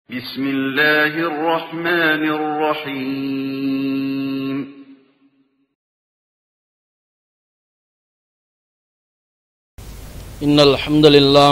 بسم الله الرحمن الرحيم إن الحمد لله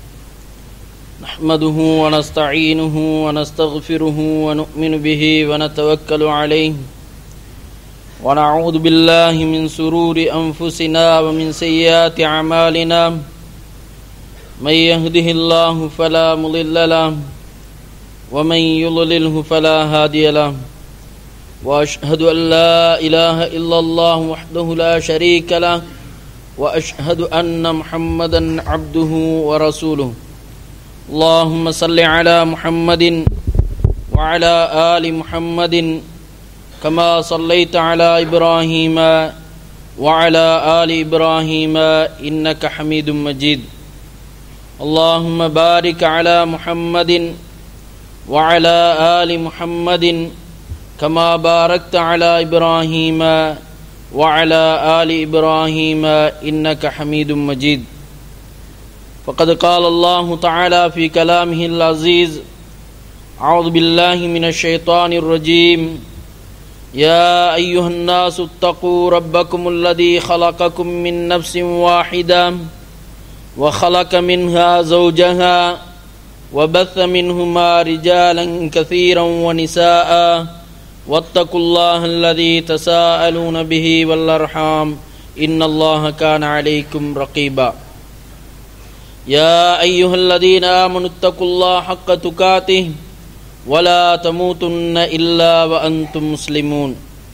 نحمده ونستعينه ونستغفره ونؤمن به ونتوكل عليه ونعوذ بالله من سرور أنفسنا ومن سيئات أعمالنا من يهده الله فلا مضل له ومن يضلله فلا هادي له وأشهد أن لا إله إلا الله وحده لا شريك له واشهد ان محمدا عبده ورسوله اللهم صل على محمد وعلى ال محمد كما صليت على ابراهيم وعلى ال ابراهيم انك حميد مجيد اللهم بارك على محمد وعلى ال محمد كما باركت على ابراهيم وعلى آل إبراهيم إنك حميد مجيد فقد قال الله تعالى في كلامه العزيز أعوذ بالله من الشيطان الرجيم يا أيها الناس اتقوا ربكم الذي خلقكم من نفس واحدة وخلق منها زوجها وبث منهما رجالا كثيرا ونساء واتقوا الله الذي تساءلون به والارحام ان الله كان عليكم رقيبا يا ايها الذين امنوا اتقوا الله حق تقاته ولا تموتن الا وانتم مسلمون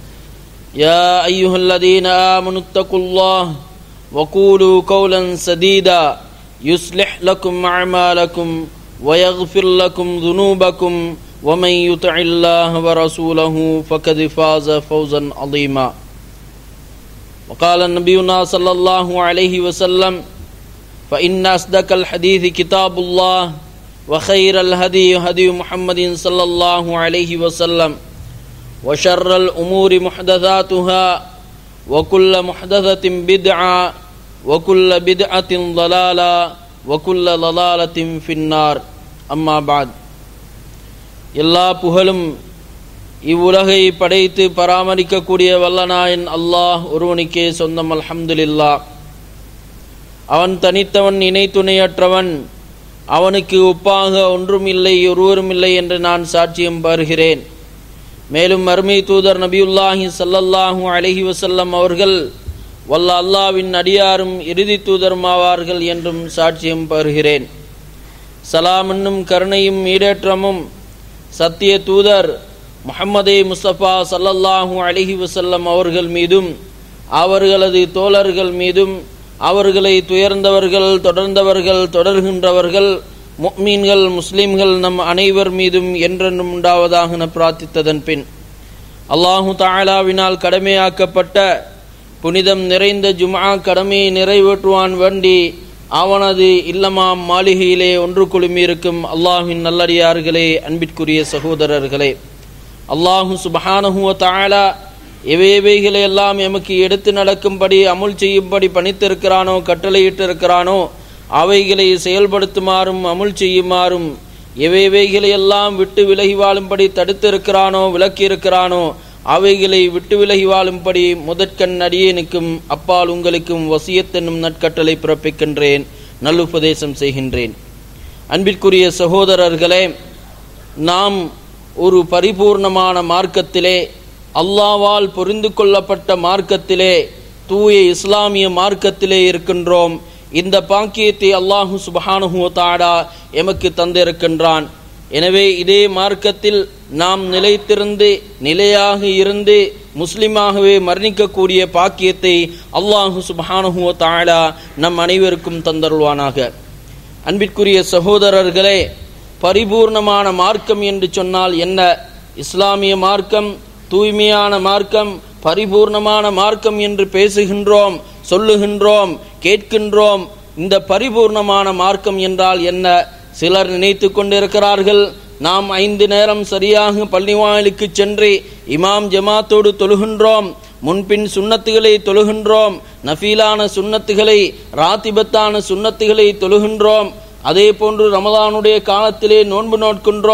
يا ايها الذين امنوا اتقوا الله وقولوا قولا سديدا يصلح لكم اعمالكم ويغفر لكم ذنوبكم ومن يطع الله ورسوله فقد فاز فوزا عظيما وقال نبينا صلى الله عليه وسلم فإن أصدق الحديث كتاب الله وخير الهدي هدي محمد صلى الله عليه وسلم وشر الأمور محدثاتها وكل محدثة بدعة وكل بدعة ضلالة وكل ضلالة في النار أما بعد எல்லா புகழும் இவ்வுலகை படைத்து பராமரிக்கக்கூடிய வல்லநாயன் அல்லாஹ் ஒருவனுக்கே சொந்தம் அல்ஹம்துலில்லா அவன் தனித்தவன் இணை துணையற்றவன் அவனுக்கு ஒப்பாக ஒன்றும் இல்லை ஒருவரும் இல்லை என்று நான் சாட்சியம் பருகிறேன் மேலும் அருமை தூதர் நபியுல்லாஹி சல்லல்லாஹூ அலஹி வசல்லம் அவர்கள் வல்ல அல்லாவின் அடியாரும் இறுதி தூதருமாவார்கள் என்றும் சாட்சியம் பருகிறேன் சலாம் என்னும் கருணையும் ஈடேற்றமும் சத்திய தூதர் முகமதே முஸ்தபா சல்லல்லாஹூ அலிஹி வசல்லம் அவர்கள் மீதும் அவர்களது தோழர்கள் மீதும் அவர்களை துயர்ந்தவர்கள் தொடர்ந்தவர்கள் தொடர்கின்றவர்கள் முக்மீன்கள் முஸ்லிம்கள் நம் அனைவர் மீதும் என்றென்றும் உண்டாவதாக என பிரார்த்தித்ததன் பின் அல்லாஹு தாலாவினால் கடமையாக்கப்பட்ட புனிதம் நிறைந்த ஜுமா கடமையை நிறைவேற்றுவான் வேண்டி அவனது இல்லமாம் மாளிகையிலே ஒன்று குழுமியிருக்கும் அல்லாஹின் நல்லடியார்களே அன்பிற்குரிய சகோதரர்களே அல்லாஹு சுபஹானஹுவ தாலா எவைகளை எல்லாம் எமக்கு எடுத்து நடக்கும்படி அமுல் செய்யும்படி பணித்திருக்கிறானோ கட்டளையிட்டிருக்கிறானோ அவைகளை செயல்படுத்துமாறும் அமுல் செய்யுமாறும் எவைகளை எல்லாம் விட்டு விலகி வாழும்படி தடுத்திருக்கிறானோ விலக்கியிருக்கிறானோ அவைகளை விட்டு விலகி வாழும்படி முதற்கண் அடியேனுக்கும் அப்பால் உங்களுக்கும் வசியத்தென்னும் நற்கட்டளை பிறப்பிக்கின்றேன் நல்லுபதேசம் செய்கின்றேன் அன்பிற்குரிய சகோதரர்களே நாம் ஒரு பரிபூர்ணமான மார்க்கத்திலே அல்லாவால் பொரிந்து கொள்ளப்பட்ட மார்க்கத்திலே தூய இஸ்லாமிய மார்க்கத்திலே இருக்கின்றோம் இந்த பாக்கியத்தை அல்லாஹு சுபஹானுஹு தாடா எமக்கு தந்திருக்கின்றான் எனவே இதே மார்க்கத்தில் நாம் நிலைத்திருந்து நிலையாக இருந்து முஸ்லிமாகவே மரணிக்கக்கூடிய பாக்கியத்தை அல்லாஹு சுபஹானுஹுவ தாலா நம் அனைவருக்கும் தந்தருள்வானாக அன்பிற்குரிய சகோதரர்களே பரிபூர்ணமான மார்க்கம் என்று சொன்னால் என்ன இஸ்லாமிய மார்க்கம் தூய்மையான மார்க்கம் பரிபூர்ணமான மார்க்கம் என்று பேசுகின்றோம் சொல்லுகின்றோம் கேட்கின்றோம் இந்த பரிபூர்ணமான மார்க்கம் என்றால் என்ன சிலர் நினைத்து கொண்டிருக்கிறார்கள் நாம் ஐந்து நேரம் சரியாக பள்ளிவாயிலுக்கு சென்று இமாம் ஜமாத்தோடு தொழுகின்றோம் முன்பின் சுண்ணத்துகளை தொழுகின்றோம் நஃபீலான சுண்ணத்துகளை ராத்திபத்தான சுண்ணத்துகளை தொழுகின்றோம் அதே போன்று ரமதானுடைய காலத்திலே நோன்பு நோட்கின்றோம்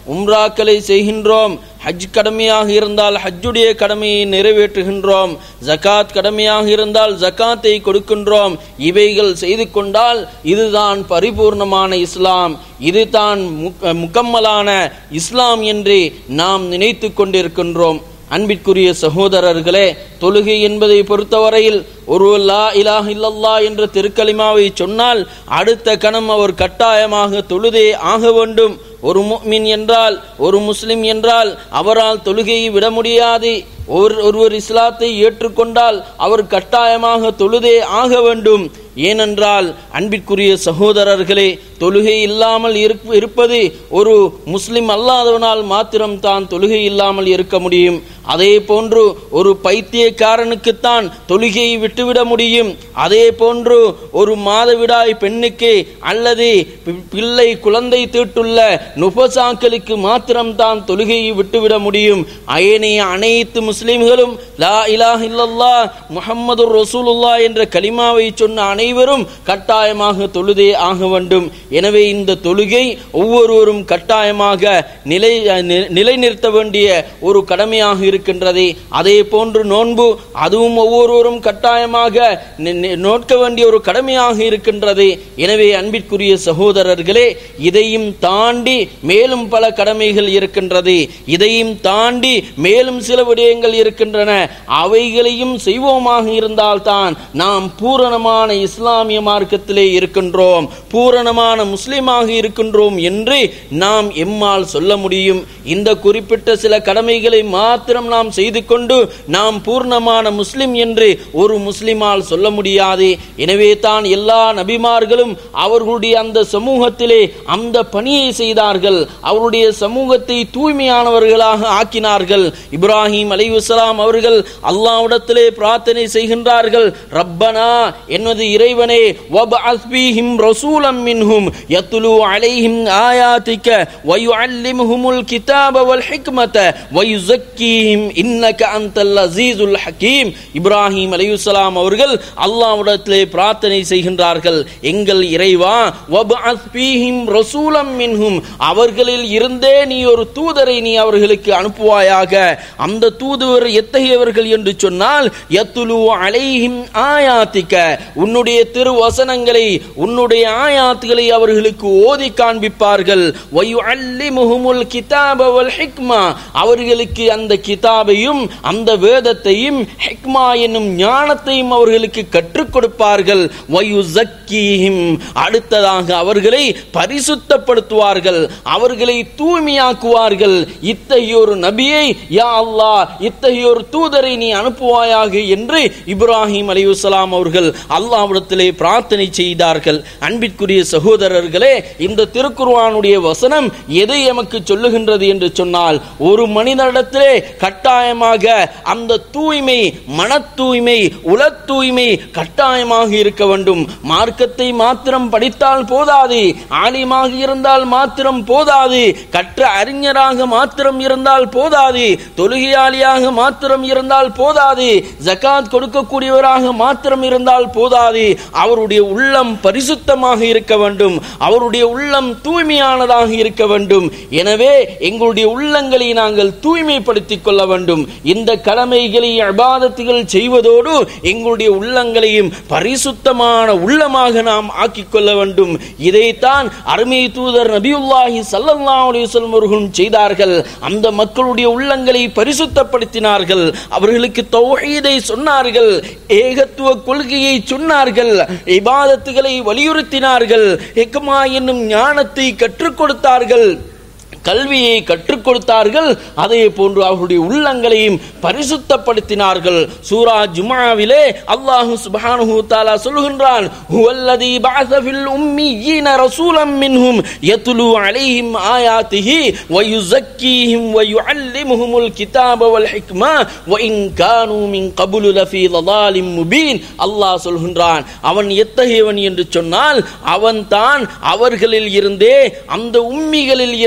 உம்ராக்களை செய்கின்றோம் ஹஜ் கடமையாக இருந்தால் ஹஜ்ஜுடைய கடமையை நிறைவேற்றுகின்றோம் ஜகாத் கடமையாக இருந்தால் ஜகாத்தை கொடுக்கின்றோம் இவைகள் செய்து கொண்டால் இதுதான் பரிபூர்ணமான இஸ்லாம் இதுதான் முக்க- முக்கம்மலான இஸ்லாம் என்று நாம் நினைத்து கொண்டிருக்கின்றோம் அன்பிற்குரிய சகோதரர்களே தொழுகை என்பதை பொறுத்தவரையில் ஒரு லா இலாஹ இல்லல்லா என்ற திருக்கலிமாவை சொன்னால் அடுத்த கணம் அவர் கட்டாயமாக தொழுதே ஆக வேண்டும் ஒரு முஃமின் என்றால் ஒரு முஸ்லிம் என்றால் அவரால் தொழுகையை விட முடியாது ஒரு ஒருவர் இஸ்லாத்தை ஏற்றுக்கொண்டால் அவர் கட்டாயமாக தொழுதே ஆக வேண்டும் ஏனென்றால் அன்பிற்குரிய சகோதரர்களே தொழுகை இல்லாமல் இருப்ப- இருப்பது ஒரு முஸ்லிம் அல்லாதவனால் மாத்திரம் தான் தொழுகை இல்லாமல் இருக்க முடியும் அதே போன்று ஒரு பைத்தியக்காரனுக்குத்தான் தொழுகையை விட்டுவிட முடியும் அதே போன்று ஒரு மாதவிடாய் பெண்ணுக்கு அல்லது பி- பிள்ளை குழந்தை தீட்டுள்ள நுபசாக்களுக்கு மாத்திரம்தான் தொழுகையை விட்டுவிட முடியும் அயனைய அனைத்து முஸ்லிம்களும் லா இலாஹ இல்லல்லா முஹம்மது ரசூலுல்லா என்ற கலிமாவை சொன்ன அனைவரும் கட்டாயமாக தொழுதே ஆக வேண்டும் எனவே இந்த தொழுகை ஒவ்வொருவரும் கட்டாயமாக நிலை நி- நிலைநிறுத்த வேண்டிய ஒரு கடமையாக இருக்கின்றது அதே போன்று நோன்பு அதுவும் ஒவ்வொருவரும் கட்டாயமாக நி- நி- நோட்க வேண்டிய ஒரு கடமையாக இருக்கின்றது எனவே அன்பிற்குரிய சகோதரர்களே இதையும் தாண்டி மேலும் பல கடமைகள் இருக்கின்றது இதையும் தாண்டி மேலும் சில விடயங்கள் இருக்கின்றன அவைகளையும் செய்வோமாக இருந்தால்தான் நாம் பூரணமான இஸ்லாமிய மார்க்கத்திலே இருக்கின்றோம் பூரணமான முஸ்லிமாக இருக்கின்றோம் என்று நாம் எம்மால் சொல்ல முடியும் இந்த குறிப்பிட்ட சில கடமைகளை மாத்திரம் நாம் செய்து கொண்டு நாம் பூர்ணமான முஸ்லிம் என்று ஒரு முஸ்லிமால் சொல்ல முடியாது எனவே தான் எல்லா நபிமார்களும் அவர்களுடைய அந்த சமூகத்திலே அந்த பணியை செய்தார்கள் அவருடைய சமூகத்தை தூய்மையானவர்களாக ஆக்கினார்கள் இப்ராஹிம் அலைஹிஸ்ஸலாம் அவர்கள் அல்லாஹ்விடத்திலே பிரார்த்தனை செய்கின்றார்கள் ரப்பனா எனது இறைவனே வபஅஸ் ஃபீஹிம் ரசூலம் மின்ஹும் யத்லு அலைஹிம் ஆயாத்திக வயுஅல்லிமுஹுமுல் கிதாப வல் ஹிக்மத வயுஸக்கீஹிம் இன்னக அன்தல் அஸீஸுல் ஹக்கீம் இப்ராஹிம் அலைஹிஸ்ஸலாம் அவர்கள் அல்லாஹ்விடத்திலே பிரார்த்தனை செய்கின்றார்கள் எங்கள் இறைவா வபஅஸ் ஃபீஹிம் ரசூலம் மின்ஹும் அவர்களில் இருந்தே நீ ஒரு தூதரை நீ அவர்களுக்கு அனுப்புவாயாக அந்த தூதுவர் எத்தகையவர்கள் என்று சொன்னால் யத்துலு அலைஹிம் ஆயாத்திக்க உன்னுடைய திருவசனங்களை உன்னுடைய ஆயாத்துகளை அவர்களுக்கு ஓதி காண்பிப்பார்கள் வயுஅல்லிமுஹுமுல் கிதாப வல் ஹிக்மா அவர்களுக்கு அந்த கிதாபையும் அந்த வேதத்தையும் ஹிக்மா என்னும் ஞானத்தையும் அவர்களுக்கு கற்றுக் கொடுப்பார்கள் வயுஸக்கீஹிம் அடுத்ததாக அவர்களை பரிசுத்தப்படுத்துவார்கள் அவர்களை தூய்மையாக்குவார்கள் இத்தகைய ஒரு நபியை யா அல்லாஹ் இத்தகைய ஒரு தூதரை நீ அனுப்புவாயாக என்று இப்ராஹிம் அலையுஸ்ஸலாம் அவர்கள் அல்லாஹ்விடத்திலே பிரார்த்தனை செய்தார்கள் அன்பிற்குரிய சகோதரர்களே இந்த திருக்குர்ஆனுடைய வசனம் எதை எமக்கு சொல்லுகின்றது என்று சொன்னால் ஒரு மனிதனிடத்திலே கட்டாயமாக அந்த தூய்மை மன தூய்மை உல தூய்மை கட்டாயமாக இருக்க வேண்டும் மார்க்கத்தை மாத்திரம் படித்தால் போதாது ஆலிமாக இருந்தால் மாத்திரம் போதாது கற்ற அறிஞராக மாத்திரம் இருந்தால் போதாது தொழுகையாளியாக மாத்திரம் இருந்தால் போதாது ஜகாத் கொடுக்கக்கூடியவராக மாத்திரம் இருந்தால் போதாது அவருடைய உள்ளம் பரிசுத்தமாக இருக்க வேண்டும் அவருடைய உள்ளம் தூய்மையானதாக இருக்க வேண்டும் எனவே எங்களுடைய உள்ளங்களை நாங்கள் தூய்மைப்படுத்திக் கொள்ள வேண்டும் இந்த கடமைகளை அபாதத்துகள் செய்வதோடு எங்களுடைய உள்ளங்களையும் பரிசுத்தமான உள்ளமாக நாம் ஆக்கிக் கொள்ள வேண்டும் இதைத்தான் அருமை தூதர் நபியுல்லாஹி ஸல்லல்லாஹு அலைஹி வஸல்லம் அவர்களும் செய்தார்கள் அந்த மக்களுடைய உள்ளங்களை பரிசுத்தப்படுத்தினார்கள் அவர்களுக்கு தௌஹீதை சொன்னார்கள் ஏகத்துவ கொள்கையை சொன்னார்கள் இபாதத்துகளை வலியுறுத்தினார்கள் ஹிக்மா என்னும் ஞானத்தை கற்றுக் கொடுத்தார்கள் கல்வியை கற்றுக் கொடுத்தார்கள் அதே போன்று அவர்களுடைய உள்ளங்களையும் பரிசுத்தப்படுத்தினார்கள் சூரா ஜுமாவிலே அல்லாஹு சுப்ஹானஹு தஆலா சொல்கின்றான் ஹுவல்லதி பஅஸ ஃபில் உம்மீன ரசூலம் மின்ஹும் யத்லு அலைஹிம் ஆயாத்திஹி வயுஸக்கீஹிம் வயுஅல்லிமுஹுமுல் கிதாப வல் ஹிக்மா வஇன் கானூ மின் கப்லு லஃபீ ضلالٍ முபீன் அல்லாஹ் சொல்கின்றான் அவன் எத்தகையவன் என்று சொன்னால் அவன் தான் அவர்களில் இருந்தே அந்த உம்மிகளில் இருந்து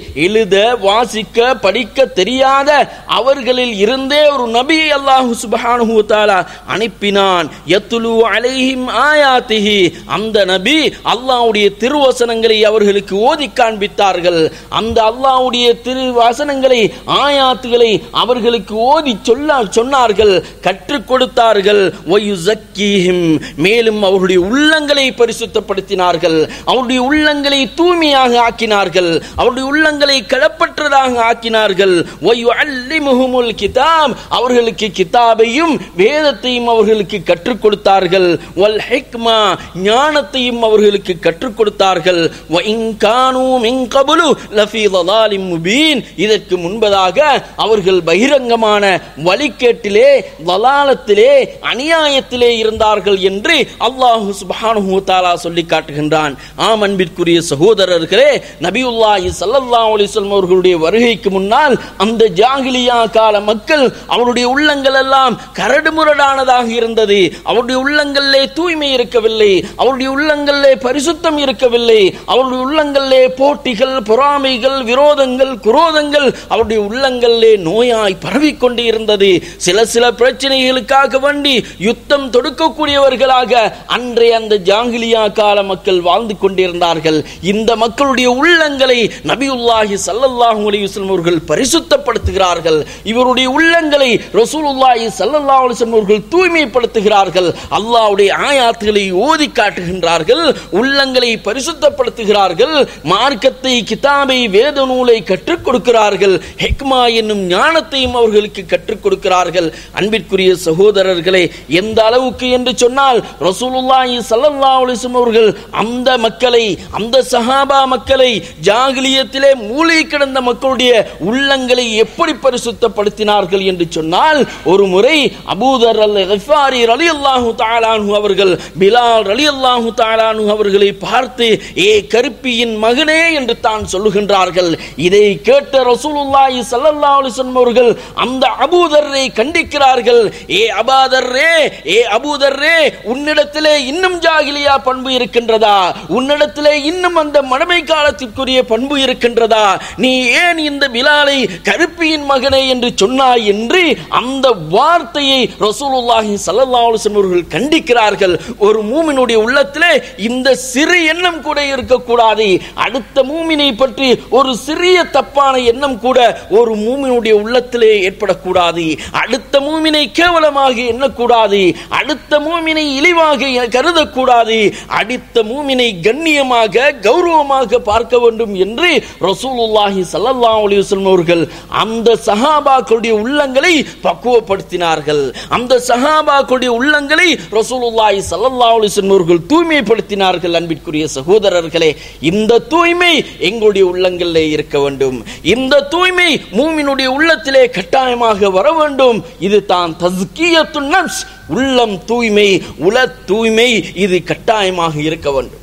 எழுத வாசிக்க படிக்க தெரியாத அவர்களில் இருந்தே ஒரு நபி அல்லாஹு சுப்ஹானஹு வ தஆலா அனுப்பினான் யத்லு அலைஹிம் ஆயாத்திஹி அந்த நபி அல்லாஹ்வுடைய திருவசனங்களை அவர்களுக்கு ஓதி காண்பித்தார்கள் அந்த அல்லாஹ்வுடைய திருவசனங்களை ஆயாத்துகளை அவர்களுக்கு ஓதி சொல்ல சொன்னார்கள் கற்றுக் கொடுத்தார்கள் வயுஸக்கீஹிம் மேலும் அவருடைய உள்ளங்களை பரிசுத்தப்படுத்தினார்கள் அவருடைய உள்ளங்களை தூய்மையாக ஆக்கினார்கள் அவருடைய உள்ளங்களை களப்பற்றதாக ஆக்கினார்கள் வயுஅல்லிமுஹுமுல் கிதாப் அவர்களுக்கு கிதாபையும் வேதத்தையும் அவர்களுக்கு கற்றுக் கொடுத்தார்கள் வல் ஹிக்மா ஞானத்தையும் அவர்களுக்கு கற்றுக் கொடுத்தார்கள் வ இன் கானூ மின் கபுலு லஃபீ ضلالின் முபீன் இதற்கு முன்பதாக அவர்கள் பகிரங்கமான வழிகேட்டிலே வலாலத்திலே அநியாயத்திலே இருந்தார்கள் என்று அல்லாஹு சுப்ஹானஹு வ தஆலா சொல்லி காட்டுகின்றான் ஆம் அன்பிற்குரிய சகோதரர்களே நபியுல்லாஹி ஸல்லல்லாஹு அலைஹி வஸல்லம் அவர்களுடைய வருகைக்கு முன்னால் அந்த ஜாகிலியா கால மக்கள் அவருடைய உள்ளங்கள் எல்லாம் கரடுமுரடானதாக இருந்தது அவருடைய உள்ளங்களிலே தூய்மை இருக்கவில்லை அவருடைய உள்ளங்களிலே பரிசுத்தம் இருக்கவில்லை அவருடைய உள்ளங்களிலே போட்டிகள் பொறாமைகள் விரோதங்கள் குரோதங்கள் அவருடைய உள்ளங்களிலே நோயாய் பரவிக்கொண்டு இருந்தது சில சில பிரச்சனைகளுக்காக வேண்டி யுத்தம் தொடுக்கக்கூடியவர்களாக அன்றைய அந்த ஜாங்கிலியா கால மக்கள் வாழ்ந்து கொண்டிருந்தார்கள் இந்த மக்களுடைய உள்ளங்களை நபியுல்லாஹி ஸல்லல்லாஹு அலைஹி வஸல்லம் அவர்கள் பரிசுத்தப்படுத்துகிறார்கள் இவருடைய உள்ளங்களை ரசூலுல்லாஹி ஸல்லல்லாஹு அலைஹி வஸல்லம் அவர்கள் தூய்மைப்படுத்துகிறார்கள் அல்லாஹ்வுடைய ஆயாத்துகளை ஓதி காட்டுகின்றார்கள் உள்ளங்களை பரிசுத்தப்படுத்துகிறார்கள் மார்க்கத்தை கிதாபை வேத நூலை கற்றுக் கொடுக்கிறார்கள் ஹெக்மா என்னும் ஞானத்தையும் அவர்களுக்கு கற்றுக் கொடுக்கிறார்கள் அன்பிற்குரிய சகோதரர்களே எந்த அளவுக்கு என்று சொன்னால் ரசூலுல்லாஹி ஸல்லல்லாஹு அலைஹி வஸல்லம் அவர்கள் அந்த மக்களை அந்த சஹாபா மக்களை ஜாகிலியத்திலே மூளை கிடந்த மக்களுடைய உள்ளங்களை எப்படி பரிசுத்தப்படுத்தினார்கள் என்று சொன்னால் ஒரு முறை அபூதர் அல் கிஃபாரி ரலியல்லாஹு தஆலா அன்ஹு அவர்கள் பிலால் ரலியல்லாஹு தஆலா அன்ஹு அவர்களை பார்த்து ஏ கருப்பியின் மகனே என்று தான் சொல்லுகின்றார்கள் இதை கேட்ட ரசூலுல்லாஹி ஸல்லல்லாஹு அலைஹி வஸல்லம் அவர்கள் அந்த அபூதர்ரை கண்டிக்கிறார்கள் ஏ அபாதர்ரே ஏ அபூதர்ரே உன்னிடத்திலே இன்னும் ஜாகிலியா பண்பு இருக்கின்றதா உன்னிடத்திலே இன்னும் அந்த மடமை காலத்திற்குரிய பண்பு இருக்கின்றதா நீ ஏன் இந்த பிலாலை கருப்பியின் மகனே என்று சொன்னாய் என்று அந்த வார்த்தையை ரசூலுல்லாஹி ஸல்லல்லாஹு அலைஹி வஸல்லம் அவர்கள் கண்டிக்கிறார்கள் ஒரு மூமினுடைய உள்ளத்திலே இந்த சிறு எண்ணம் கூட இருக்கக்கூடாது அடுத்த மூமினை பற்றி ஒரு சிறிய தப்பான எண்ணம் கூட ஒரு மூமினுடைய உள்ளத்திலே ஏற்படக்கூடாது அடுத்த மூமினை கேவலமாக எண்ணக்கூடாது அடுத்த மூமினை இழிவாக கருதக்கூடாது அடுத்த மூமினை கண்ணியமாக கௌரவமாக பார்க்க வேண்டும் என்று ரசூலுல்லாஹி ஸல்லல்லாஹு அலைஹி வஸல்லம் அவர்கள் அந்த சஹாபாக்களுடைய உள்ளங்களை பக்குவப்படுத்தினார்கள் அந்த சஹாபாக்களுடைய உள்ளங்களை ரசூலுல்லாஹி ஸல்லல்லாஹு அலைஹி வஸல்லம் அவர்கள் தூய்மைப்படுத்தினார்கள் அன்பிற்குரிய சகோதரர்களே இந்த தூய்மை எங்களுடைய உள்ளங்களிலே இருக்க வேண்டும் இந்த தூய்மை மூமினுடைய உள்ளத்திலே கட்டாயமாக வர வேண்டும் இது தான் தஸ்கியத்துன் நப்ஸ் உள்ளம் தூய்மை உல தூய்மை இது கட்டாயமாக இருக்க வேண்டும்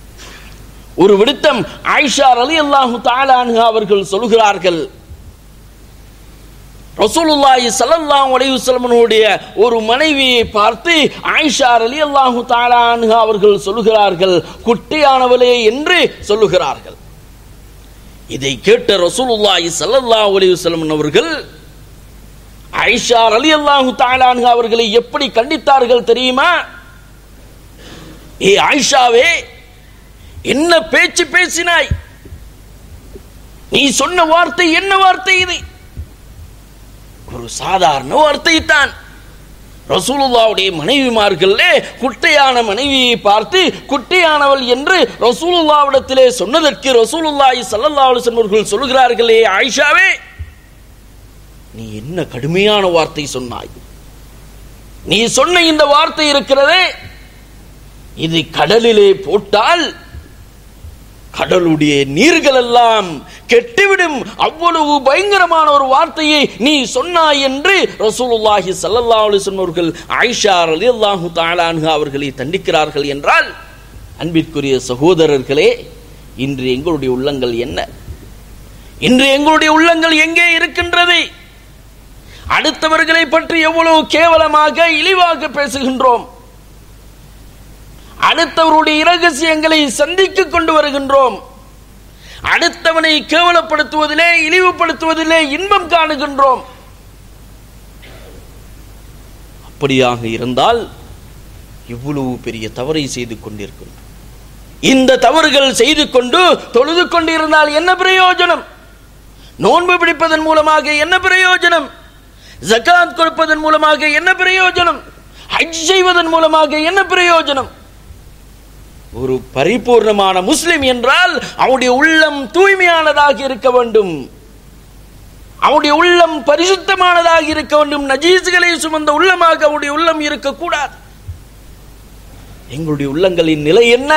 ஒரு விடுத்தம் ஆயிஷா அலி அல்லாஹு தாலானு அவர்கள் சொல்கிறார்கள் ரசூலுல்லாஹி ஸல்லல்லாஹு அலைஹி வஸல்லமுடைய ஒரு மனைவியை பார்த்து ஆயிஷா ரலியல்லாஹு தஆலா அன்ஹா அவர்கள் சொல்லுகிறார்கள் குட்டியானவளே என்று சொல்லுகிறார்கள் இதை கேட்ட ரசூலுல்லாஹி ஸல்லல்லாஹு அலைஹி வஸல்லம் அவர்கள் ஆயிஷா ரலியல்லாஹு தஆலா அன்ஹா அவர்களை எப்படி கண்டித்தார்கள் தெரியுமா ஏ ஆயிஷாவே என்ன பேச்சு பேசினாய் நீ சொன்ன வார்த்தை என்ன வார்த்தை இது ஒரு சாதாரண வார்த்தை தான் ரசூலுல்லாவுடைய மனைவிமார்களே குட்டையான மனைவியை பார்த்து குட்டையானவள் என்று ரசூலுல்லாவிடத்திலே சொன்னதற்கு ரசூலுல்லாஹி ஸல்லல்லாஹு அலைஹி வஸல்லம் அவர்கள் சொல்கிறார்களே ஆயிஷாவே நீ என்ன கடுமையான வார்த்தை சொன்னாய் நீ சொன்ன இந்த வார்த்தை இருக்கிறதே இது கடலிலே போட்டால் கடலுடைய நீர்கள் எல்லாம் கெட்டுவிடும் அவ்வளவு பயங்கரமான ஒரு வார்த்தையை நீ சொன்னாய் என்று ரசூலுல்லாஹி ஸல்லல்லாஹு அலைஹி வஸல்லம் அவர்கள் ஆயிஷா ரலியல்லாஹு தஆலா அன்ஹா அவர்களை தண்டிக்கிறார்கள் என்றால் அன்பிற்குரிய சகோதரர்களே இன்று எங்களுடைய உள்ளங்கள் என்ன இன்று எங்களுடைய உள்ளங்கள் எங்கே இருக்கின்றது அடுத்தவர்களை பற்றி எவ்வளவு கேவலமாக இழிவாக பேசுகின்றோம் அடுத்தவருடைய இரகசியங்களை சந்திக்க கொண்டு வருகின்றோம் அடுத்தவனை கேவலப்படுத்துவதிலே இழிவுபடுத்துவதிலே இன்பம் காணுகின்றோம் அப்படியாக இருந்தால் இவ்வளவு பெரிய தவறை செய்து கொண்டிருக்கிறோம் இந்த தவறுகள் செய்து கொண்டு தொழுது கொண்டிருந்தால் என்ன பிரயோஜனம் நோன்பு பிடிப்பதன் மூலமாக என்ன பிரயோஜனம் ஜகாத் கொடுப்பதன் மூலமாக என்ன பிரயோஜனம் ஹஜ் செய்வதன் மூலமாக என்ன பிரயோஜனம் ஒரு பரிபூர்ணமான முஸ்லிம் என்றால் அவனுடைய உள்ளம் தூய்மையானதாக இருக்க வேண்டும் அவனுடைய உள்ளம் பரிசுத்தமானதாக இருக்க வேண்டும் நஜீசுகளை சுமந்த உள்ளமாக அவனுடைய உள்ளம் இருக்கக்கூடாது எங்களுடைய உள்ளங்களின் நிலை என்ன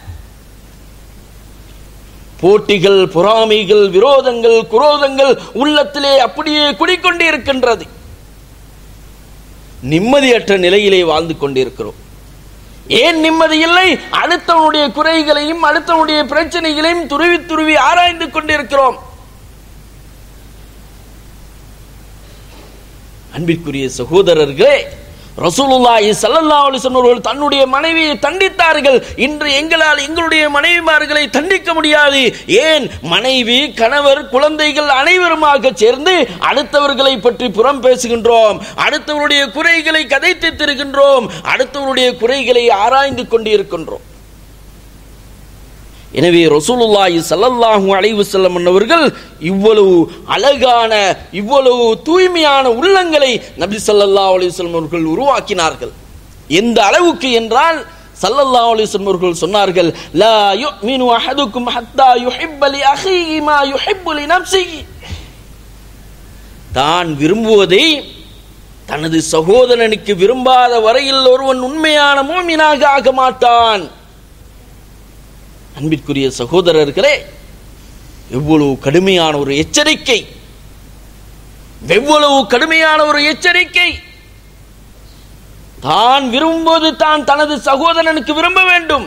போட்டிகள் பொறாமைகள் விரோதங்கள் குரோதங்கள் உள்ளத்திலே அப்படியே குடிக்கொண்டே இருக்கின்றது நிம்மதியற்ற நிலையிலே வாழ்ந்து கொண்டிருக்கிறோம் ஏன் நிம்மதி இல்லை அடுத்தவனுடைய குறைகளையும் அடுத்தவனுடைய பிரச்சனைகளையும் துருவி துருவி ஆராய்ந்து கொண்டிருக்கிறோம் அன்பிற்குரிய சகோதரர்களே ரசூலுல்லாஹி ஸல்லல்லாஹு அலைஹி வஸல்லம் அவர்கள் தன்னுடைய மனைவியை தண்டித்தார்கள் இன்று எங்களால் எங்களுடைய மனைவிமார்களை தண்டிக்க முடியாது ஏன் மனைவி கணவர் குழந்தைகள் அனைவருமாக சேர்ந்து அடுத்தவர்களை பற்றி புறம் பேசுகின்றோம் அடுத்தவருடைய குறைகளை கதைத்து திருகின்றோம் அடுத்தவருடைய குறைகளை ஆராய்ந்து கொண்டிருக்கின்றோம் எனவே ரசூலுல்லாஹி ஸல்லல்லாஹு அலைஹி வஸல்லம் அவர்கள் இவ்வளவு அழகான இவ்வளவு தூய்மையான உள்ளங்களை நபி ஸல்லல்லாஹு அலைஹி வஸல்லம் அவர்கள் உருவாக்கினார்கள் எந்த அளவுக்கு என்றால் ஸல்லல்லாஹு அலைஹி வஸல்லம் அவர்கள் சொன்னார்கள் லா யுமினு அஹதுக்கும் ஹத்தா யுஹிப்ப லி அஹீஹி மா யுஹிப்பு லி நஃப்ஸிஹி தான் விரும்புவதை தனது சகோதரனுக்கு விரும்பாத வரையில் ஒருவன் உண்மையான மூமினாக ஆக மாட்டான் அன்பிற்குரிய சகோதரர்களே எவ்வளவு கடுமையான ஒரு எச்சரிக்கை எவ்வளவு கடுமையான ஒரு எச்சரிக்கை தான் விரும்புவது தான் தனது சகோதரனுக்கு விரும்ப வேண்டும்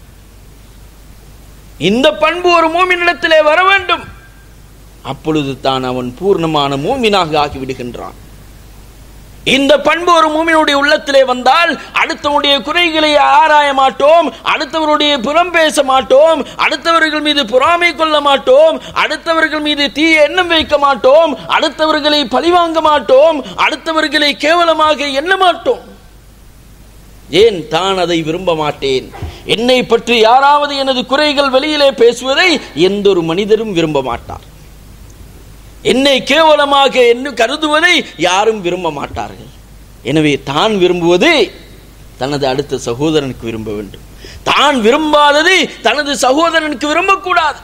இந்த பண்பு ஒரு மூமினிடத்திலே வர வேண்டும் அப்பொழுது தான் அவன் பூர்ணமான மூமினாக ஆகிவிடுகின்றான் இந்த பண்பு ஒரு மூமினுடைய உள்ளத்திலே வந்தால் அடுத்தவருடைய குறைகளை ஆராய மாட்டோம் அடுத்தவருடைய புறம் பேச மாட்டோம் அடுத்தவர்கள் மீது பொறாமை கொள்ள மாட்டோம் அடுத்தவர்கள் மீது தீய எண்ணம் வைக்க மாட்டோம் அடுத்தவர்களை பழிவாங்க மாட்டோம் அடுத்தவர்களை கேவலமாக எண்ண மாட்டோம் ஏன் தான் அதை விரும்ப மாட்டேன் என்னை பற்றி யாராவது எனது குறைகள் வெளியிலே பேசுவதை எந்த ஒரு மனிதரும் விரும்ப மாட்டார் என்னை கேவலமாக என்ன கருதுவதை யாரும் விரும்ப மாட்டார்கள் எனவே தான் விரும்புவது தனது அடுத்த சகோதரனுக்கு விரும்ப வேண்டும் தான் விரும்பாதது தனது சகோதரனுக்கு விரும்பக்கூடாது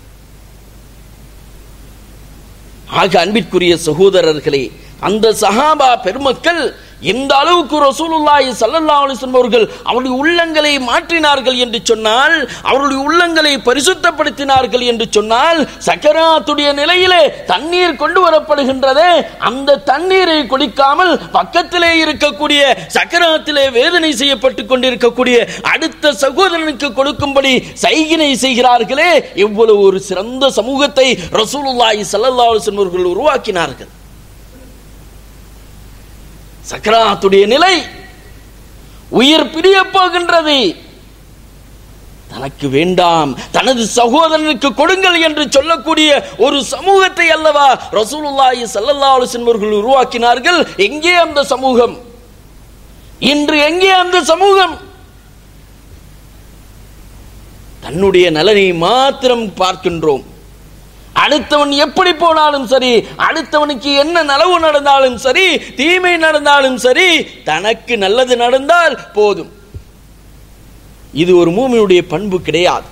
ஆக அன்பிற்குரிய சகோதரர்களே அந்த சஹாபா பெருமக்கள் எந்த அளவுக்கு ரசூலுல்லாஹி ஸல்லல்லாஹு அலைஹி வஸல்லம் அவர்கள் அவருடைய உள்ளங்களை மாற்றினார்கள் என்று சொன்னால் அவருடைய உள்ளங்களை பரிசுத்தப்படுத்தினார்கள் என்று சொன்னால் சக்கராத்துடைய நிலையிலே தண்ணீர் கொண்டு வரப்படுகின்றதே அந்த தண்ணீரை குடிக்காமல் பக்கத்திலே இருக்கக்கூடிய சக்கராத்திலே வேதனை செய்யப்பட்டு கொண்டிருக்கக்கூடிய அடுத்த சகோதரனுக்கு கொடுக்கும்படி சைகினை செய்கிறார்களே எவ்வளவு ஒரு சிறந்த சமூகத்தை ரசூலுல்லாஹி ஸல்லல்லாஹு அலைஹி வஸல்லம் அவர்கள் உருவாக்கினார்கள் சக்கராத்துடைய நிலை உயிர் பிரிய போகின்றது தனக்கு வேண்டாம் தனது சகோதரனுக்கு கொடுங்கள் என்று சொல்லக்கூடிய ஒரு சமூகத்தை அல்லவா ரசூலுல்லாஹி ஸல்லல்லாஹு அலைஹி வஸல்லம் அவர்கள் உருவாக்கினார்கள் எங்கே அந்த சமூகம் இன்று எங்கே அந்த சமூகம் தன்னுடைய நலனை மாத்திரம் பார்க்கின்றோம் அடுத்தவன் எப்படி போனாலும் சரி அடுத்தவனுக்கு என்ன நலவு நடந்தாலும் சரி தீமை நடந்தாலும் சரி தனக்கு நல்லது நடந்தால் போதும் இது ஒரு மூமியுடைய பண்பு கிடையாது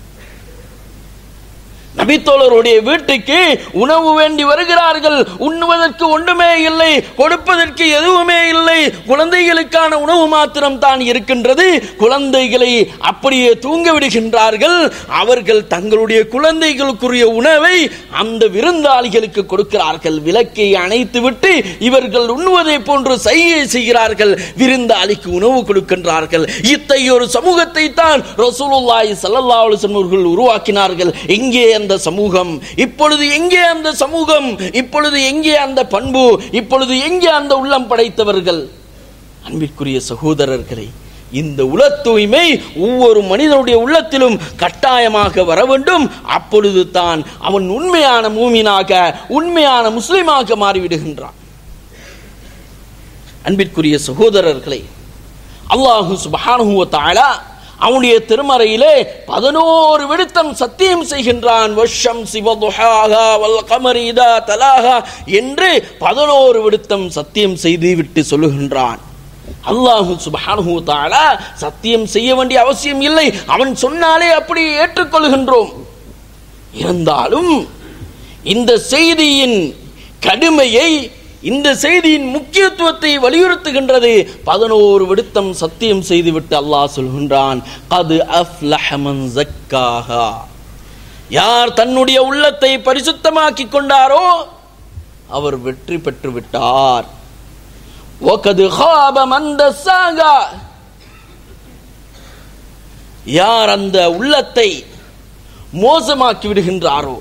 நபித்தோழருடைய வீட்டுக்கு உணவு வேண்டி வருகிறார்கள் உண்ணுவதற்கு ஒன்றுமே இல்லை கொடுப்பதற்கு எதுவுமே இல்லை குழந்தைகளுக்கான உணவு மாத்திரம் தான் இருக்கின்றது குழந்தைகளை அப்படியே தூங்க விடுகின்றார்கள் அவர்கள் தங்களுடைய குழந்தைகளுக்குரிய உணவை அந்த விருந்தாளிகளுக்கு கொடுக்கிறார்கள் விளக்கை அணைத்து விட்டு இவர்கள் உண்ணுவதை போன்று செய்கை செய்கிறார்கள் விருந்தாளிக்கு உணவு கொடுக்கின்றார்கள் இத்தகைய ஒரு சமூகத்தை தான் ரசூலுல்லாஹி ஸல்லல்லாஹு அலைஹி வஸல்லம் அவர்கள் உருவாக்கினார்கள் எங்கே அந்த சமூகம் இப்பொழுது எங்கே அந்த சமூகம் இப்பொழுது எங்கே அந்த பண்பு இப்பொழுது எங்கே அந்த உள்ளம் படைத்தவர்கள் அன்பிற்குரிய சகோதரர்களை இந்த உல தூய்மை ஒவ்வொரு மனிதனுடைய உள்ளத்திலும் கட்டாயமாக வர வேண்டும் அப்பொழுது தான் அவன் உண்மையான மூமினாக உண்மையான முஸ்லிமாக மாறிவிடுகின்றான் அன்பிற்குரிய சகோதரர்களே அல்லாஹு சுபஹானஹு வ தஆலா அவனுடைய திருமறையிலே பதினோரு விடுத்தம் சத்தியம் செய்கின்றான் வஷம் சிவதுஹாகா வல் கமரி இதா தலாகா என்று பதினோரு விடுத்தம் சத்தியம் செய்து விட்டு சொல்லுகின்றான் அல்லாஹு சுபஹானஹு வ தஆலா சத்தியம் செய்ய வேண்டிய அவசியம் இல்லை அவன் சொன்னாலே அப்படி ஏற்றுக்கொள்கின்றோம் இருந்தாலும் இந்த செய்தியின் கடுமையை இந்த செய்தியின் முக்கியத்துவத்தை வலியுறுத்துகின்றது பதினோரு விடுத்தம் சத்தியம் செய்துவிட்டு அல்லாஹ் சொல்கின்றான் அது அஃப்லஹமன் ஜக்காஹா யார் தன்னுடைய உள்ளத்தை பரிசுத்தமாக்கி கொண்டாரோ அவர் வெற்றி பெற்று விட்டார் ஒகது ஹாப மந்த சாகா யார் அந்த உள்ளத்தை மோசமாக்கி விடுகின்றாரோ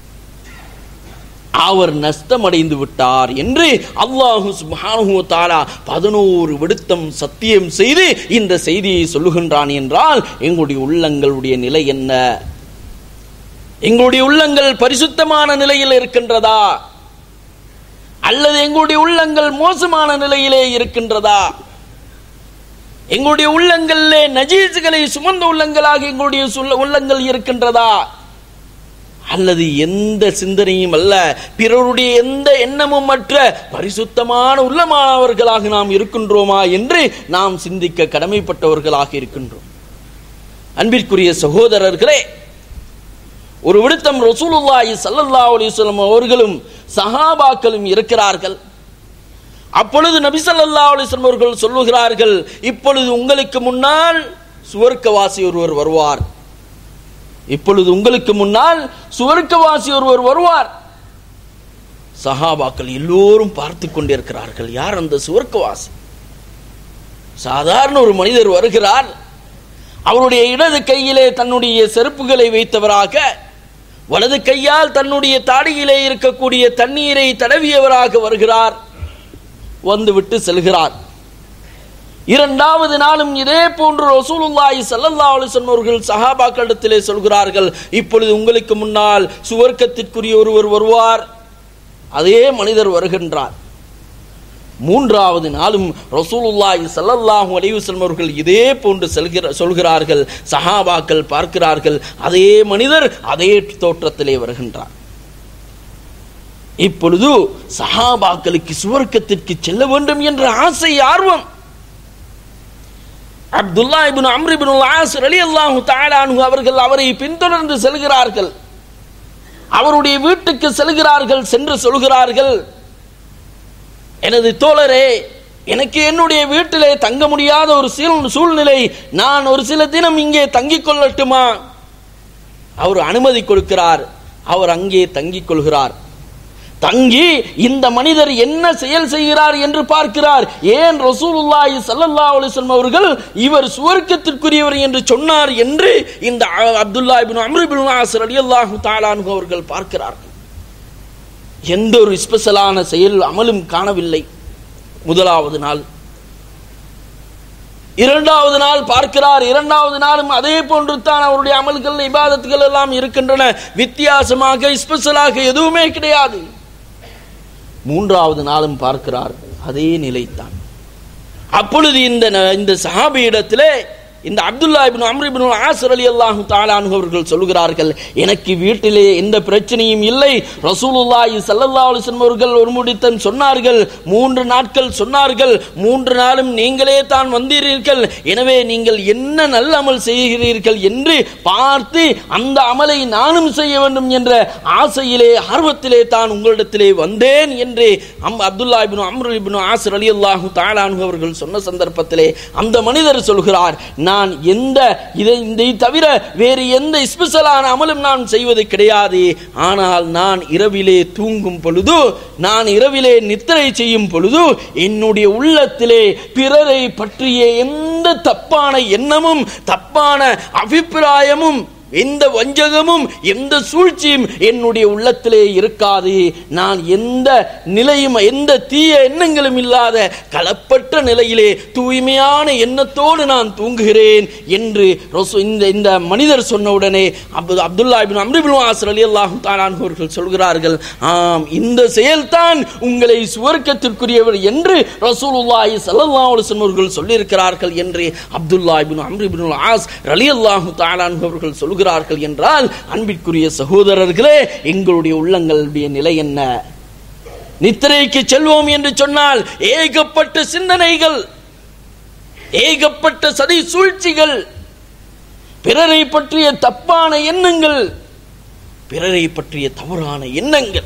அவர் நஷ்டமடைந்து விட்டார் என்று அல்லாஹு சுப்ஹானஹு வ தஆலா பதினோரு விடுத்தம் சத்தியம் செய்து இந்த செய்தியை சொல்லுகின்றான் என்றால் எங்களுடைய உள்ளங்களுடைய நிலை என்ன எங்களுடைய உள்ளங்கள் பரிசுத்தமான நிலையில் இருக்கின்றதா அல்லது எங்களுடைய உள்ளங்கள் மோசமான நிலையிலே இருக்கின்றதா எங்களுடைய உள்ளங்களிலே நஜீசுகளை சுமந்த உள்ளங்களாக எங்களுடைய சுள்ள- உள்ளங்கள் இருக்கின்றதா அல்லது எந்த சிந்தனையும் அல்ல பிறருடைய எந்த எண்ணமும் மற்ற பரிசுத்தமான உள்ளமானவர்களாக நாம் இருக்கின்றோமா என்று நாம் சிந்திக்க கடமைப்பட்டவர்களாக இருக்கின்றோம் அன்பிற்குரிய சகோதரர்களே ஒரு விடுத்தம் ரசூலுல்லாஹி ஸல்லல்லாஹு அலைஹி வஸல்லம் அவர்களும் சஹாபாக்களும் இருக்கிறார்கள் அப்பொழுது நபி ஸல்லல்லாஹு அலைஹி வஸல்லம் அவர்கள் சொல்லுகிறார்கள் இப்பொழுது உங்களுக்கு முன்னால் சுவர்க்கவாசி ஒருவர் வருவார் இப்பொழுது உங்களுக்கு முன்னால் சுவர்க்கவாசி ஒருவர் வருவார் சஹாபாக்கள் எல்லோரும் பார்த்து கொண்டிருக்கிறார்கள் யார் அந்த சுவர்க்கவாசி சாதாரண ஒரு மனிதர் வருகிறார் அவருடைய இடது கையிலே தன்னுடைய செருப்புகளை வைத்தவராக வலது கையால் தன்னுடைய தாடியிலே இருக்கக்கூடிய தண்ணீரை தடவியவராக வருகிறார் வந்துவிட்டு செல்கிறார் இரண்டாவது நாளும் இதே போன்று ரசூலுல்லாஹி ஸல்லல்லாஹு அலைஹி வஸல்லம் அவர்கள் சஹாபாக்களிடத்திலே சொல்கிறார்கள் இப்பொழுது உங்களுக்கு முன்னால் சுவர்க்கத்திற்குரிய ஒருவர் வருவார் அதே மனிதர் வருகின்றார் மூன்றாவது நாளும் ரசூலுல்லாஹி ஸல்லல்லாஹு அலைஹி வஸல்லம் அவர்கள் இதே போன்று செல்கிற சொல்கிறார்கள் சஹாபாக்கள் பார்க்கிறார்கள் அதே மனிதர் அதே தோற்றத்திலே வருகின்றார் இப்பொழுது சஹாபாக்களுக்கு சுவர்க்கத்திற்கு செல்ல வேண்டும் என்ற ஆசை ஆர்வம் Abdullah ibn Amr ibn As ரலியல்லாஹு தஆலா அன்ஹு அவர்கள் அவரை பின்தொடர்ந்து செல்கிறார்கள் அவருடைய வீட்டுக்கு செல்கிறார்கள் சென்று சொல்கிறார்கள் எனது தோழரே எனக்கு என்னுடைய வீட்டிலே தங்க முடியாத ஒரு சீல்- சூழ்நிலை நான் ஒரு சில தினம் இங்கே தங்கிக் கொள்ளட்டுமா அவர் அனுமதி கொடுக்கிறார் அவர் அங்கே தங்கிக் கொள்கிறார் தங்கி இந்த மனிதர் என்ன செயல் செய்கிறார் என்று பார்க்கிறார் ஏன் ரசூலுல்லாஹி ஸல்லல்லாஹு அலைஹி வஸல்லம் அவர்கள் இவர் சுவர்க்கத்திற்குரியவர் என்று சொன்னார் என்று இந்த அ- Abdullah ibn Amr ibn As ரலியல்லாஹு தஆலா அன்ஹு அவர்கள் பார்க்கிறார்கள் எந்த ஒரு ஸ்பெஷலான செயல் அமலும் காணவில்லை முதலாவது நாள் இரண்டாவது நாள் பார்க்கிறார் இரண்டாவது நாளும் அதே போன்று தான் அவருடைய அமல்கள் இபாதத்துகள் எல்லாம் இருக்கின்றன வித்தியாசமாக ஸ்பெஷலாக எதுவுமே கிடையாது மூன்றாவது நாளும் பார்க்கிறார் அதே நிலைத்தான் அப்பொழுது இந்த ந- இந்த சஹாபியிடத்திலே இந்த Abdullah ibn Amr ibn As ரலியல்லாஹு தஆலா அன்ஹு அவர்கள் சொல்கிறார்கள் எனக்கு வீட்டிலே எந்த பிரச்சனையும் இல்லை ரசூலுல்லாஹி ஸல்லல்லாஹு அலைஹி வஸல்லம் அவர்கள் ஒரு முடித்தன் சொன்னார்கள் மூன்று நாட்கள் சொன்னார்கள் மூன்று நாளும் நீங்களே தான் வந்தீர்கள் எனவே நீங்கள் என்ன நல்ல அமல் செய்கிறீர்கள் என்று பார்த்து அந்த அமலை நானும் செய்ய வேண்டும் என்ற ஆசையிலே ஆர்வத்திலே தான் உங்களிடத்திலே வந்தேன் என்று அம் Abdullah ibn Amr ibn As ரலியல்லாஹு தஆலா அன்ஹு அவர்கள் சொன்ன சந்தர்ப்பத்திலே அந்த மனிதர் சொல்கிறார் நான் எந்த இதை இதை தவிர வேறு எந்த ஸ்பெஷலான அமலும் நான் செய்வது கிடையாது ஆனால் நான் இரவிலே தூங்கும் பொழுது நான் இரவிலே நித்திரை செய்யும் பொழுது என்னுடைய உள்ளத்திலே பிறரை பற்றிய எந்த தப்பான எண்ணமும் தப்பான அபிப்பிராயமும் எந்த வஞ்சகமும் எந்த சூழ்ச்சியும் என்னுடைய உள்ளத்திலே இருக்காது நான் எந்த நிலையும் எந்த தீய எண்ணங்களும் இல்லாத களப்பற்ற நிலையிலே தூய்மையான எண்ணத்தோடு நான் தூங்குகிறேன் என்று ரசூ- இந்த இந்த மனிதர் சொன்ன உடனே அப்து அப்துல்லா இபின் அம்ரிபின் வாசர் அலி அல்லாஹு அவர்கள் சொல்கிறார்கள் ஆம் இந்த செயல்தான் உங்களை சுவர்க்கத்திற்குரியவர் என்று ரசூலுல்லாஹி ஸல்லல்லாஹு அலைஹி வஸல்லம் அவர்கள் சொல்லியிருக்கிறார்கள் என்று அப்துல்லா இபின் அம்ரிபின் ஆஸ் ரலியல்லாஹு தஆலான் அவர்கள் சொல்கிறார்கள் என்றால் அன்பிற்குரிய சகோதரர்களே எங்களுடைய உள்ளங்களுடைய நிலை என்ன நித்திரைக்கு செல்வோம் என்று சொன்னால் ஏகப்பட்ட சிந்தனைகள் ஏகப்பட்ட சதி சூழ்ச்சிகள் பிறரை பற்றிய தப்பான எண்ணங்கள் பிறரை பற்றிய தவறான எண்ணங்கள்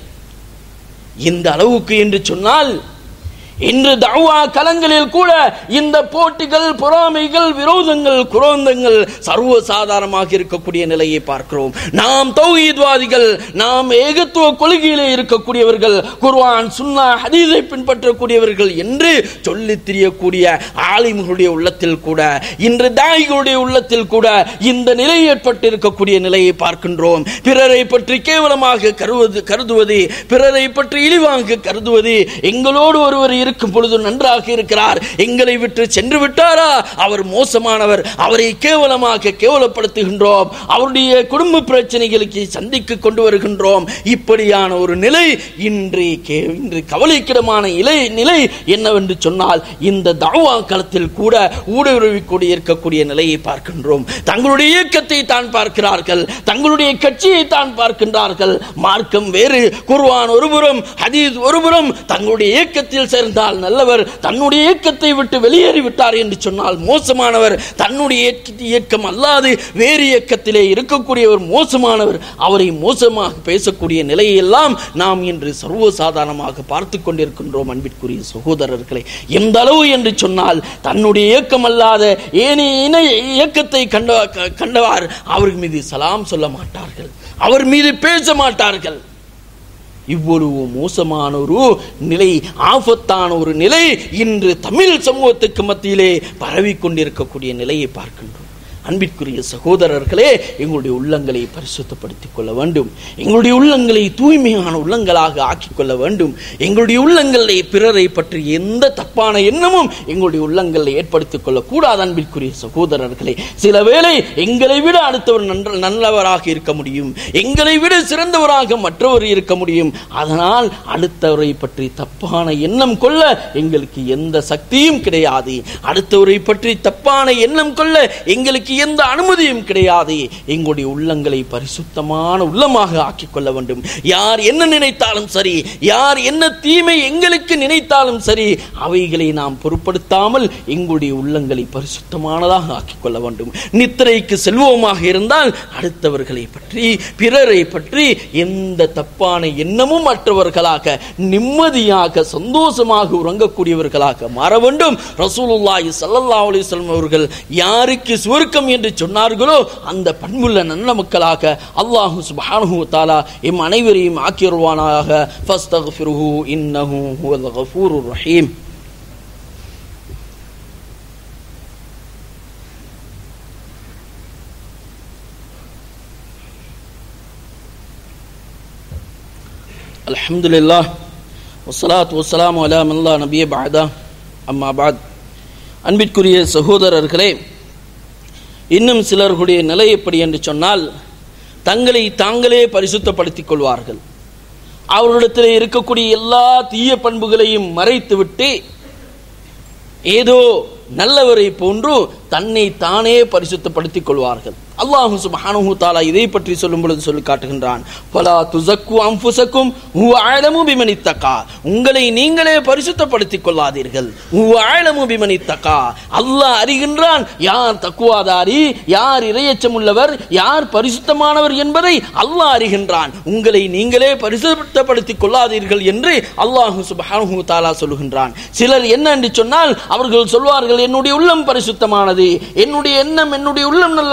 இந்த அளவுக்கு என்று சொன்னால் இன்று தவா களங்களில் கூட இந்த போட்டிகள் பொறாமைகள் விரோதங்கள் குரோந்தங்கள் சர்வ சாதாரணமாக இருக்கக்கூடிய நிலையை பார்க்கிறோம் நாம் தௌஹீத்வாதிகள் நாம் ஏகத்துவ கொள்கையிலே இருக்கக்கூடியவர்கள் குர்ஆன் சுன்னா ஹதீஸை பின்பற்றக்கூடியவர்கள் என்று சொல்லித் திரியக்கூடிய ஆலிம்களுடைய உள்ளத்தில் கூட இன்று தாய்களுடைய உள்ளத்தில் கூட இந்த நிலை ஏற்பட்டு இருக்கக்கூடிய நிலையை பார்க்கின்றோம் பிறரை பற்றி கேவலமாக கருவது கருதுவது பிறரை பற்றி இழிவாக கருதுவது எங்களோடு ஒருவர் இருக்கும் பொழுது நன்றாக இருக்கிறார் எங்களை விட்டு சென்று விட்டாரா அவர் மோசமானவர் அவரை கேவலமாக கேவலப்படுத்துகின்றோம் அவருடைய குடும்ப பிரச்சனைகளுக்கு சந்திக்கு கொண்டு வருகின்றோம் இப்படியான ஒரு நிலை இன்று கே- இன்று கவலைக்கிடமான இலை நிலை என்னவென்று சொன்னால் இந்த தாவா களத்தில் கூட ஊடுருவிக்கூடிய இருக்கக்கூடிய நிலையை பார்க்கின்றோம் தங்களுடைய இயக்கத்தை தான் பார்க்கிறார்கள் தங்களுடைய கட்சியை தான் பார்க்கின்றார்கள் மார்க்கம் வேறு குர்ஆன் ஒருபுறம் ஹதீஸ் ஒருபுறம் தங்களுடைய இயக்கத்தில் சேர்ந்தால் நல்லவர் தன்னுடைய இயக்கத்தை விட்டு வெளியேறி விட்டார் என்று சொன்னால் மோசமானவர் தன்னுடைய இயக்க- இயக்கம் அல்லாது வேறு இயக்கத்திலே இருக்கக்கூடியவர் மோசமானவர் அவரை மோசமாக பேசக்கூடிய நிலையெல்லாம் நாம் இன்று சர்வசாதாரணமாக பார்த்து கொண்டிருக்கின்றோம் அன்பிற்குரிய சகோதரர்களை எந்த அளவு என்று சொன்னால் தன்னுடைய இயக்கம் அல்லாத ஏனைய இணை இயக்கத்தை கண்ட க- கண்டவார் அவர் மீது சலாம் சொல்ல மாட்டார்கள் அவர் மீது பேச மாட்டார்கள் இவ்வளவு மோசமான ஒரு நிலை ஆபத்தான ஒரு நிலை இன்று தமிழ் சமூகத்துக்கு மத்தியிலே பரவி கொண்டிருக்கக்கூடிய நிலையை பார்க்கின்றோம் அன்பிற்குரிய சகோதரர்களே எங்களுடைய உள்ளங்களை பரிசுத்தப்படுத்திக் கொள்ள வேண்டும் எங்களுடைய உள்ளங்களை தூய்மையான உள்ளங்களாக ஆக்கிக் கொள்ள வேண்டும் எங்களுடைய உள்ளங்களை பிறரை பற்றி எந்த தப்பான எண்ணமும் எங்களுடைய உள்ளங்களை ஏற்படுத்திக் கொள்ள கூடாது அன்பிற்குரிய சகோதரர்களே சில வேளை எங்களை விட அடுத்தவர் நன்ற நல்லவராக இருக்க முடியும் எங்களை விட சிறந்தவராக மற்றவர் இருக்க முடியும் அதனால் அடுத்தவரை பற்றி தப்பான எண்ணம் கொள்ள எங்களுக்கு எந்த சக்தியும் கிடையாது அடுத்தவரை பற்றி தப்பான எண்ணம் கொள்ள எங்களுக்கு எந்த அனுமதியும் கிடையாது எங்களுடைய உள்ளங்களை பரிசுத்தமான உள்ளமாக ஆக்கிக் கொள்ள வேண்டும் யார் என்ன நினைத்தாலும் சரி யார் என்ன தீமை எங்களுக்கு நினைத்தாலும் சரி அவைகளை நாம் பொருட்படுத்தாமல் எங்களுடைய உள்ளங்களை பரிசுத்தமானதாக ஆக்கிக் கொள்ள வேண்டும் நித்திரைக்கு செல்வோமாக இருந்தால் அடுத்தவர்களை பற்றி பிறரை பற்றி எந்த தப்பான எண்ணமும் மற்றவர்களாக நிம்மதியாக சந்தோஷமாக உறங்கக்கூடியவர்களாக மாற வேண்டும் ரசூலுல்லாஹி ஸல்லல்லாஹு அலைஹி வஸல்லம் அவர்கள் யாருக்கு சுவர்க்கம் என்று சொன்னார்களோ அந்த பண்புள்ள நல்ல மக்களாக அல்லாஹு சுப்ஹானஹு வ தஆலா எம் அனைவரையும் ஆக்கியருவானாக ஃபஸ்தக்ஃபிருஹு இன்னஹு ஹுவல் கஃபூருர் ரஹீம் அல்ஹம்துலில்லாஹ் வஸ்ஸலாத்து வஸ்ஸலாமு அலா மல்லா நபிய பஅதா அம்மா பாத் அன்பிற்குரிய சகோதரர்களே இன்னும் சிலர்களுடைய நிலை எப்படி என்று சொன்னால் தங்களை தாங்களே பரிசுத்தப்படுத்திக் கொள்வார்கள் அவர்களிடத்தில் இருக்கக்கூடிய எல்லா தீய பண்புகளையும் மறைத்துவிட்டு ஏதோ நல்லவரை போன்று தன்னை தானே பரிசுத்தப்படுத்திக் கொள்வார்கள் அல்லாஹு சுப்ஹானஹு தஆலா இதை பற்றி சொல்லும் பொழுது சொல்லி காட்டுகின்றான் ஃபலா துஸக்கு அன்ஃபுஸக்கும் ஹுவ அஅலமு பிமன் இத்தகா உங்களை நீங்களே பரிசுத்தப்படுத்திக் கொள்ளாதீர்கள் ஹுவ அஅலமு பிமன் இத்தகா அல்லாஹ் அறிகின்றான் யார் தக்குவாதாரி யார் இரையச்சம் உள்ளவர் யார் பரிசுத்தமானவர் என்பதை அல்லாஹ் அறிகின்றான் உங்களை நீங்களே பரிசுத்தப்படுத்திக் கொள்ளாதீர்கள் என்று அல்லாஹு சுப்ஹானஹு தஆலா சொல்லுகின்றான் சிலர் என்ன என்று சொன்னால் அவர்கள் சொல்வார்கள் என்னுடைய உள்ளம் பரிசுத்தமானது என்னுடைய எண்ணம் என்னுடைய உள்ளம் நல்லாக இருக்கின்றது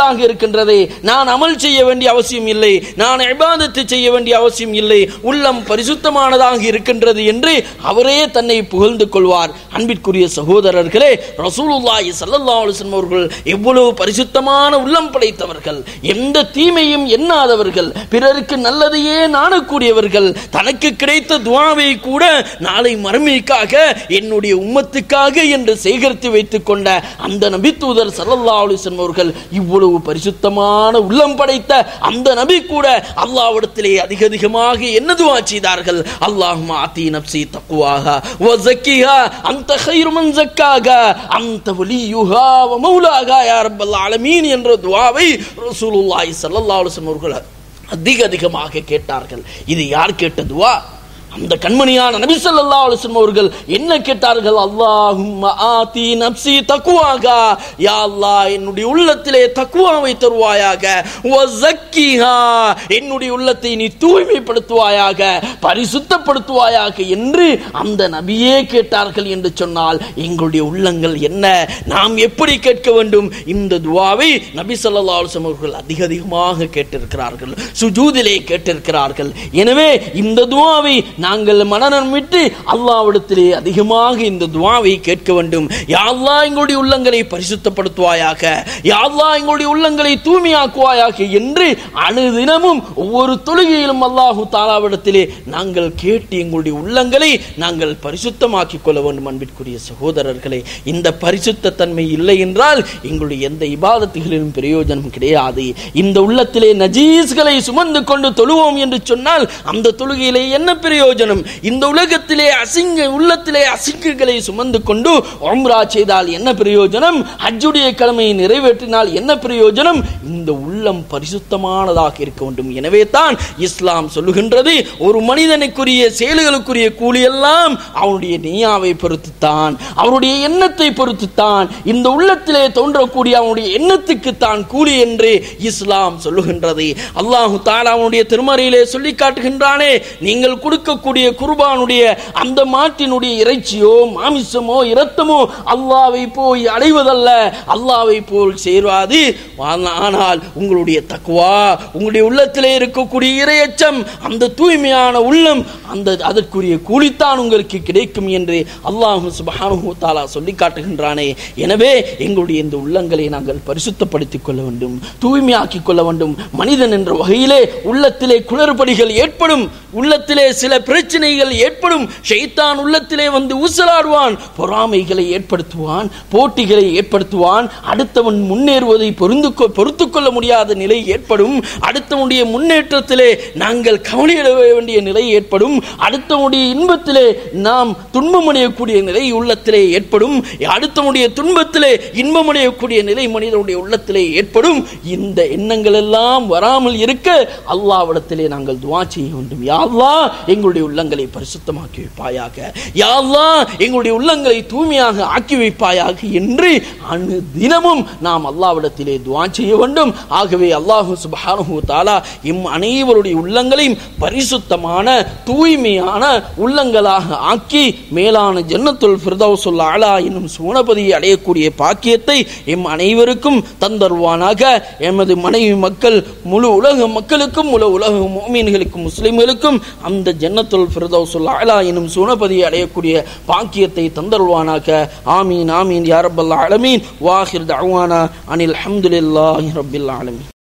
இருக்கின்றதே நான் அமல் செய்ய வேண்டிய அவசியம் இல்லை நான் இபாதத்து செய்ய வேண்டிய அவசியம் இல்லை உள்ளம் பரிசுத்தமானதாக இருக்கின்றது என்று அவரே தன்னை புகழ்ந்து கொள்வார் அன்பிற்குரிய சகோதரர்களே ரசூலுல்லாஹி ஸல்லல்லாஹு அலைஹி வஸல்லம் அவர்கள் எவ்வளவு பரிசுத்தமான உள்ளம் படைத்தவர்கள் எந்த தீமையும் எண்ணாதவர்கள் பிறருக்கு நல்லதையே நாடக்கூடியவர்கள் தனக்கு கிடைத்த துவாவை கூட நாளை மறுமைக்காக என்னுடைய உம்மத்துக்காக என்று சேகரித்து வைத்துக் கொண்ட அந்த நபித்தூதர் ஸல்லல்லாஹு அலைஹி வஸல்லம் அவர்கள் இவ்வளவு பரிசுத்தமான உள்ளம் படைத்த அந்த நபி கூட அல்லாஹ்விடத்திலே அதிக அதிகமாக என்ன துவா செய்தார்கள் அல்லாஹும்ம ஆத்தி நப்சி தக்வாஹா வ ஸக்கிஹா அன்த கைரு மன் ஸக்காஹா அன்த வலியுஹா வ மௌலாஹா யா ரப்பல் ஆலமீன் என்ற துவாவை ரசூலுல்லாஹி ஸல்லல்லாஹு அலைஹி வஸல்லம் அவர்கள் அதிக அதிகமாக கேட்டார்கள் இது யார் கேட்ட துவா அந்த கண்மணியான நபி ஸல்லல்லாஹு அலைஹி வஸல்லம் அவர்கள் என்ன கேட்டார்கள் அல்லாஹும்ம ஆதி நப்சி தக்வாகா யா அல்லாஹ் என்னுடைய உள்ளத்திலே தக்வாவை தருவாயாக வ ஸக்கிஹா என்னுடைய உள்ளத்தை நீ தூய்மைப்படுத்துவாயாக பரிசுத்தப்படுத்துவாயாக என்று அந்த நபியே கேட்டார்கள் என்று சொன்னால் எங்களுடைய உள்ளங்கள் என்ன நாம் எப்படி கேட்க வேண்டும் இந்த துவாவை நபி ஸல்லல்லாஹு அலைஹி வஸல்லம் அவர்கள் அதிக அதிகமாக கேட்டிருக்கிறார்கள் சுஜூதிலே கேட்டிருக்கிறார்கள் எனவே இந்த துவாவை நாங்கள் மனநம் விட்டு அல்லாவிடத்திலே அதிகமாக இந்த துவாவை கேட்க வேண்டும் யா அல்லாஹ் எங்களுடைய உள்ளங்களை பரிசுத்தப்படுத்துவாயாக யா அல்லாஹ் எங்களுடைய உள்ளங்களை தூய்மையாக்குவாயாக என்று அனுதினமும் ஒவ்வொரு தொழுகையிலும் அல்லாஹு தாலாவிடத்திலே நாங்கள் கேட்டு எங்களுடைய உள்ளங்களை நாங்கள் பரிசுத்தமாக்கிக் கொள்ள வேண்டும் அன்பிற்குரிய சகோதரர்களே இந்த பரிசுத்த தன்மை இல்லை என்றால் எங்களுடைய எந்த இபாதத்துகளிலும் பிரயோஜனம் கிடையாது இந்த உள்ளத்திலே நஜீஸ்களை சுமந்து கொண்டு தொழுவோம் என்று சொன்னால் அந்த தொழுகையிலே என்ன பிரயோஜனம் இந்த உலகத்திலே அசிங்க உள்ளத்திலே அசிங்குகளை சுமந்து கொண்டு உம்ரா செய்தால் என்ன பிரயோஜனம் ஹஜ்ஜுடைய கடமையை நிறைவேற்றினால் என்ன பிரயோஜனம் இந்த உள்ளம் பரிசுத்தமானதாக இருக்க வேண்டும் எனவே தான் இஸ்லாம் சொல்லுகின்றது ஒரு மனிதனுக்குரிய செயல்களுக்குரிய கூலி எல்லாம் அவனுடைய நியாவை பொறுத்துத்தான் அவருடைய எண்ணத்தை பொறுத்துத்தான் இந்த உள்ளத்திலே தோன்றக்கூடிய அவனுடைய எண்ணத்துக்கு தான் கூலி என்று இஸ்லாம் சொல்லுகின்றது அல்லாஹு தாலா அவனுடைய திருமறையிலே சொல்லி காட்டுகின்றானே நீங்கள் கொடுக்கக்கூடிய குர்பானுடைய அந்த மாட்டினுடைய இறைச்சியோ மாமிசமோ இரத்தமோ அல்லாவை போய் அடைவதல்ல அல்லாவை போல் சேராது ஆனால் உங்களுடைய தக்குவா உங்களுடைய உள்ளத்திலே இருக்கக்கூடிய இரையச்சம் அந்த தூய்மையான உள்ளம் அந்த அதற்குரிய கூலித்தான் உங்களுக்கு கிடைக்கும் என்று அல்லாஹு சுபஹானஹு தஆலா சொல்லி காட்டுகின்றானே எனவே எங்களுடைய இந்த உள்ளங்களை நாங்கள் பரிசுத்தப்படுத்திக் கொள்ள வேண்டும் தூய்மையாக்கிக் கொள்ள வேண்டும் மனிதன் என்ற வகையிலே உள்ளத்திலே குளறுபடிகள் ஏற்படும் உள்ளத்திலே சில பிரச்சனைகள் ஏற்படும் ஷைத்தான் உள்ளத்திலே வந்து ஊசலாடுவான் பொறாமைகளை ஏற்படுத்துவான் போட்டிகளை ஏற்படுத்துவான் அடுத்தவன் முன்னேறுவதை பொருந்து பொறுத்து கொள்ள முடியாத நிலை ஏற்படும் அடுத்தவனுடைய முன்னேற்றத்திலே நாங்கள் கவலையிட வேண்டிய நிலை ஏற்படும் அடுத்தவனுடைய இன்பத்திலே நாம் துன்பமடையக்கூடிய நிலை உள்ளத்திலே ஏற்படும் அடுத்தவனுடைய துன்பத்திலே இன்பமடையக்கூடிய நிலை மனிதனுடைய உள்ளத்திலே ஏற்படும் இந்த எண்ணங்கள் எல்லாம் வராமல் இருக்க அல்லாவிடத்திலே நாங்கள் துவா செய்ய வேண்டும் யா அல்லாஹ் எங்களுடைய உள்ளங்களை பரிசுத்தமாக்கி வைப்பாயாக யா அல்லாஹ் எங்களுடைய உள்ளங்களை தூய்மையாக ஆக்கி வைப்பாயாக என்று அணு தினமும் நாம் அல்லாவிடத்திலே துவா செய்ய வேண்டும் ஆகவே அல்லாஹு சுப்ஹானஹு தஆலா எம் அனைவருடைய உள்ளங்களையும் பரிசுத்தமான தூய்மையான உள்ளங்களாக ஆக்கி மேலான ஜன்னத்துல் ஃபிர்தௌசுல் அலா என்னும் சுவனபதியை அடையக்கூடிய பாக்கியத்தை எம் அனைவருக்கும் தந்தருவானாக எமது மனைவி மக்கள் முழு உலக மக்களுக்கும் முழு உலக மோமீன்களுக்கும் முஸ்லிம்களுக்கும் அந்த ஜன்னத்துல் ஃபிர்தௌசுல் அலா என்னும் சுவனபதியை அடையக்கூடிய பாக்கியத்தை தந்தருவானாக ஆமீன் ஆமீன் யா ரப்பல் ஆலமீன் வாஹிர் தஅவானா அனில் ஹம்துலில்லாஹி ரப்பில் ஆலமீன்